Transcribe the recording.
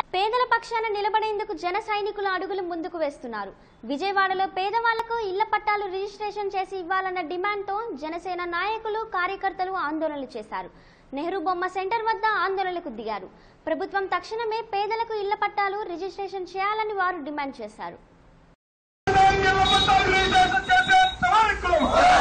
పేదల పక్షాన నిలబడేందుకు జన సైనికుల అడుగులు ముందుకు వేస్తున్నారు విజయవాడలో పేదవాళ్లకు ఇళ్ల పట్టాలు రిజిస్ట్రేషన్ చేసి ఇవ్వాలన్న డిమాండ్తో జనసేన నాయకులు కార్యకర్తలు ఆందోళనలు చేశారు నెహ్రూ బొమ్మ సెంటర్ వద్ద ఆందోళనకు దిగారు ప్రభుత్వం తక్షణమే పేదలకు ఇళ్ల పట్టాలు రిజిస్ట్రేషన్ చేయాలని వారు డిమాండ్ చేశారు తెలంగాణ పట్టాలు రిజిస్ట్రేషన్ చేసేంత వరకు